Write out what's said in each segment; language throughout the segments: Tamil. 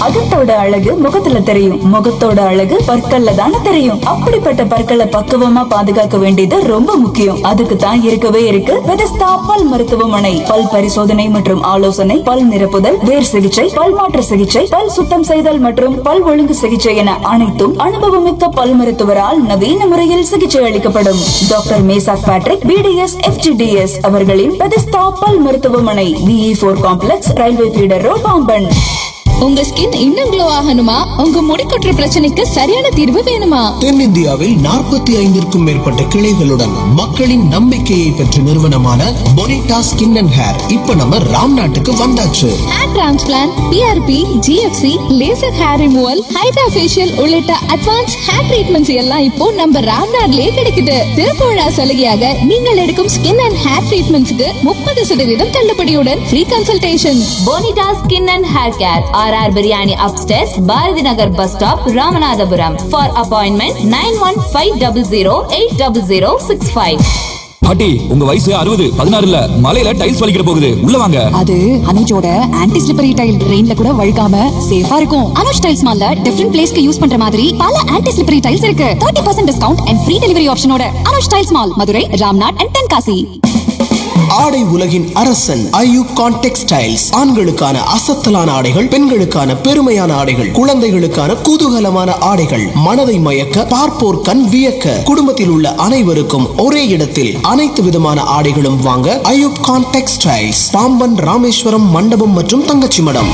அகத்தோட அழகு முகத்துல தெரியும் முகத்தோட அழகு பற்கள்ல தானே தெரியும் அப்படிப்பட்ட பற்களை பக்குவமா பாதுகாக்க வேண்டியது ரொம்ப முக்கியம் அதுக்கு தான் இருக்கவே இருக்கு பெதஸ்தா பல் மருத்துவமனை பல் பரிசோதனை மற்றும் ஆலோசனை பல் நிரப்புதல் வேர் சிகிச்சை பல் மாற்று சிகிச்சை பல் சுத்தம் செய்தல் மற்றும் பல் ஒழுங்கு சிகிச்சை என அனைத்தும் அனுபவமிக்க பல் மருத்துவரால் நவீன முறையில் சிகிச்சை அளிக்கப்படும் doctor Meshach Patrick BDS FDDS அவர்களின் பெதஸ்தா பல் மருத்துவமனை விஇ போர் complex railway feeder road Pamban உங்க ஸ்கின் இன்னும் க்ளோ ஆகணுமா உங்க முடி கொட்டுற பிரச்சனைக்கு சரியான தீர்வு வேணுமா தென்னிந்தியாவில் நாற்பத்தி ஐந்திற்கும் மேற்பட்ட கிளைகளுடன் மக்களின் நம்பிக்கையை பெற்ற நிறுவனமான பொனிட்டா ஸ்கின் அண்ட் ஹேர் இப்ப நம்ம ராம் நாட்டுக்கு வந்தாச்சு hair transplant PRP GFC laser hair removal hydra facial உள்ளிட்ட அட்வான்ஸ் ஹேர் ட்ரீட்மெண்ட்ஸ் எல்லாம் இப்போ நம்ம ராம்நாட்லயே கிடைக்குது திருப்புழா சலுகையாக நீங்கள் எடுக்கும் ஸ்கின் அண்ட் ஹேர் ட்ரீட்மெண்ட்ஸ்க்கு முப்பது சதவீதம் தள்ளுபடியுடன் free consultation Bonita skin and hair care R R biryani upstairs Bharathi Nagar bus stop Ramanathapuram for appointment nine one five double zero eight double zero six five பாட்டி உங்க வயசு அறுபது பதினாறு இல்ல மலையில டைல்ஸ் வலிக்கிற போகுது உள்ள வாங்க அது அனுஜோட ஆன்டி ஸ்லிப்பரி டைல் ரெயின்ல கூட வழுக்காம சேஃபா இருக்கும் அனுஜ் டைல்ஸ் மால்ல டிஃபரெண்ட் பிளேஸ்க்கு யூஸ் பண்ற மாதிரி பல ஆன்டி ஸ்லிப்பரி டைல்ஸ் இருக்கு 30% percent discount and free delivery ஆப்ஷனோட Anuj tiles mall Madurai Ramnad and Tenkasi ஆடை உலகின் அரசன் ஐயூப் கான் டெக்ஸ்டைல்ஸ் ஆண்களுக்கான அசத்தலான ஆடைகள் பெண்களுக்கான பெருமையான ஆடைகள் குழந்தைகளுக்கான குதூகலமான ஆடைகள் மனதை மயக்க பார்ப்போர் கண் வியக்க குடும்பத்தில் உள்ள அனைவருக்கும் ஒரே இடத்தில் அனைத்து விதமான ஆடைகளும் வாங்க ஐயூப் கான் டெக்ஸ்டைல்ஸ் பாம்பன் ராமேஸ்வரம் மண்டபம் மற்றும் தங்கச்சி மடம்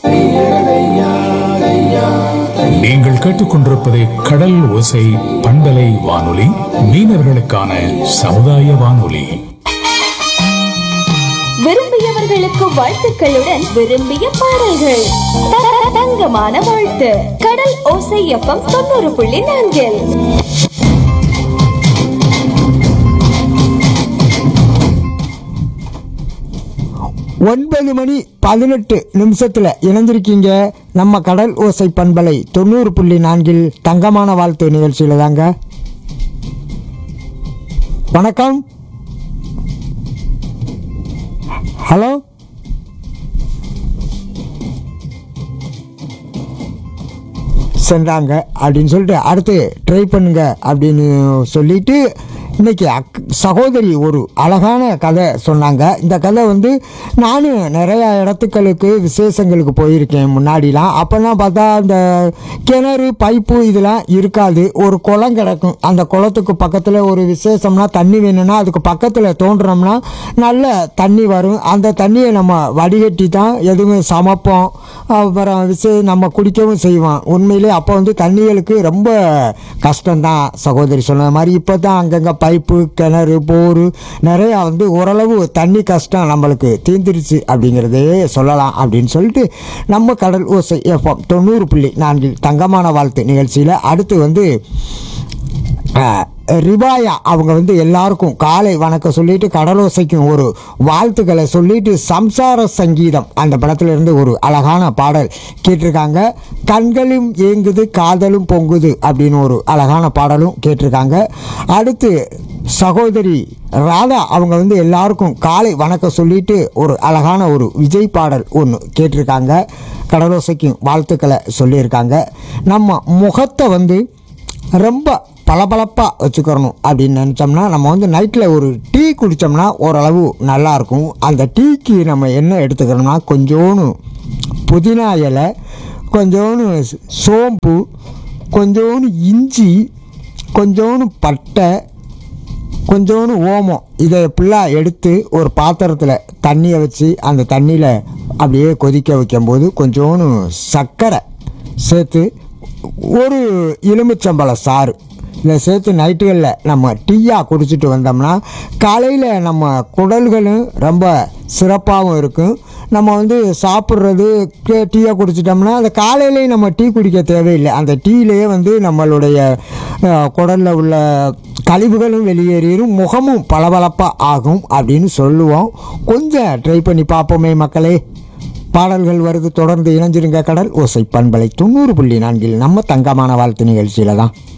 நீங்கள் கேட்டுக்கொண்டிருப்பது கடல் ஓசை பண்பலை வானொலி மீனவர்களுக்கான சமுதாய வானொலி விரும்பியவர்களுக்கு வாழ்த்துக்களுடன் விரும்பிய பாடல்கள் த- தங்கமான வாழ்த்து கடல் ஓசை எஃப்எம் தொண்ணூறு புள்ளி நான்கில் ஒன்பது மணி பதினெட்டு நிமிஷத்துல இணைந்திருக்கீங்க நம்ம கடல் ஓசை பண்பலை தொண்ணூறு புள்ளி நான்கில் தங்கமான வாழ்த்து நிகழ்ச்சியில தாங்க வணக்கம் ஹலோ சென்றாங்க அப்படின்னு சொல்லிட்டு அடுத்து ட்ரை பண்ணுங்க அப்படின்னு சொல்லிட்டு இன்னைக்கு அக் சகோதரி ஒரு அழகான கதை சொன்னாங்க இந்த கதை வந்து நானும் நிறையா இடத்துக்களுக்கு விசேஷங்களுக்கு போயிருக்கேன் முன்னாடிலாம் அப்போல்லாம் பார்த்தா இந்த கிணறு பைப்பு இதெல்லாம் இருக்காது ஒரு குளம் கிடக்கும் அந்த குளத்துக்கு பக்கத்தில் ஒரு விசேஷம்னா தண்ணி வேணும்னா அதுக்கு பக்கத்தில் தோன்றோம்னா நல்ல தண்ணி வரும் அந்த தண்ணியை நம்ம வடிகட்டி தான் எதுவும் சமைப்போம் அப்புறம் விசே நம்ம குடிக்கவும் செய்வோம் உண்மையிலே அப்போ வந்து தண்ணிகளுக்கு ரொம்ப கஷ்டம்தான் சகோதரி சொன்ன மாதிரி இப்போ தான் அங்கங்கே பைப்பு கிணறு போரு நிறையா வந்து ஓரளவு தண்ணி கஷ்டம் நம்மளுக்கு தீர்ந்துருச்சு அப்படிங்கிறதே சொல்லலாம் அப்படின்னு சொல்லிட்டு நம்ம கடல் ஓசை எஃப்எம் தொண்ணூறு புள்ளி நான்கில் தங்கமான வாழ்த்து நிகழ்ச்சியில் அடுத்து வந்து அஹ், ரிபாயா அவங்க வந்து எல்லாருக்கும் காலை வணக்கம் சொல்லிட்டு கடலோசைக்கும் ஒரு வாழ்த்துக்களை சொல்லிட்டு சம்சார சங்கீதம் அந்த படத்துல இருந்து ஒரு அழகான பாடல் கேட்டிருக்காங்க கண்களும் ஏங்குது காதலும் பொங்குது அப்படின்னு ஒரு அழகான பாடலும் கேட்டிருக்காங்க அடுத்து சகோதரி ராதா அவங்க வந்து எல்லாருக்கும் காலை வணக்கம் சொல்லிட்டு ஒரு அழகான ஒரு விஜய் பாடல் ஒன்று கேட்டிருக்காங்க கடலோசைக்கும் வாழ்த்துக்களை சொல்லியிருக்காங்க நம்ம முகத்தை வந்து ரொம்ப பளபளப்பாக வச்சுக்கிறணும் அப்படின்னு நினச்சோம்னா நம்ம வந்து நைட்டில் ஒரு டீ குடித்தோம்னா ஓரளவு நல்லாயிருக்கும் அந்த டீக்கு நம்ம என்ன எடுத்துக்கிறோம்னா கொஞ்சோண்டு புதினா இலை கொஞ்சோண்டு சோம்பு கொஞ்சோண்டு இஞ்சி கொஞ்சோண்டு பட்டை கொஞ்சோண்டு ஓமம் இதை ஃபுல்லாக எடுத்து ஒரு பாத்திரத்தில் தண்ணியை வச்சு அந்த தண்ணியில் அப்படியே கொதிக்க வைக்கும்போது கொஞ்சோண்டு சர்க்கரை சேர்த்து ஒரு எலுமிச்சம்பழ சாறு இதை சேர்த்து நைட்டுகளில் நம்ம டீயாக குடிச்சிட்டு வந்தோம்னா காலையில் நம்ம குடல்களும் ரொம்ப சிறப்பாகவும் இருக்கும் நம்ம வந்து சாப்பிட்றது டீயாக குடிச்சிட்டோம்னா அந்த காலையிலேயே நம்ம டீ குடிக்க தேவையில்லை அந்த டீயிலேயே வந்து நம்மளுடைய அஹ், குடல்ல உள்ள கழிவுகளும் வெளியேறிடும் முகமும் பளபளப்பாக ஆகும் அப்படின்னு சொல்லுவோம் கொஞ்சம் ட்ரை பண்ணி பார்ப்போமே மக்களே பாடல்கள் வருது தொடர்ந்து இணைஞ்சிருங்க கடல் ஓசை பண்பலை தொண்ணூறு புள்ளி நான்கில் நம்ம தங்கமான வாழ்த்து நிகழ்ச்சியில தான்